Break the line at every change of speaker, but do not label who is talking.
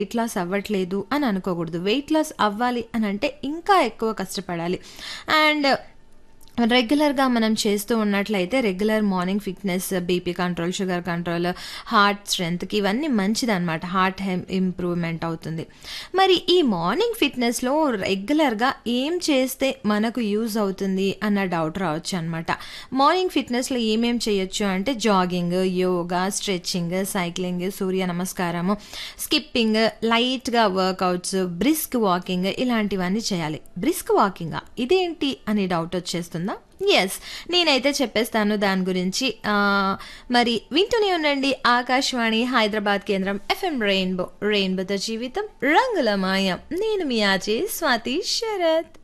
weight loss అవ్వట్లేదు అని అనుకోకూడదు వెయిట్ లాస్ అవ్వాలి అని అంటే ఇంకా ఎక్కువ కష్టపడాలి అండ్ రెగ్యులర్గా మనం చేస్తూ ఉన్నట్లయితే regular morning fitness BP control sugar control heart స్ట్రెంగ్త్కి ఇవన్నీ మంచిదన్నమాట హార్ట్ హెమ్ ఇంప్రూవ్మెంట్ అవుతుంది మరి ఈ మార్నింగ్ ఫిట్నెస్లో రెగ్యులర్గా ఏం చేస్తే మనకు యూజ్ అవుతుంది అన్న డౌట్ రావచ్చు అనమాట మార్నింగ్ ఫిట్నెస్లో ఏమేం చేయొచ్చు అంటే jogging yoga stretching cycling Surya నమస్కారము స్కిప్పింగ్ లైట్గా వర్కౌట్స్ బ్రిస్క్ వాకింగ్ ఇలాంటివన్నీ చేయాలి బ్రిస్క్ వాకింగా ఇదేంటి అని డౌట్ వచ్చేస్తుందా ఎస్ నేనైతే చెప్పేస్తాను దాని గురించి ఆ, మరి వింటూనే ఉండండి ఆకాశవాణి హైదరాబాద్ కేంద్రం ఎఫ్ఎం రెయిన్బో రెయిన్బోతో జీవితం రంగుల మాయం నేను మీ ఆచే స్వాతి శరత్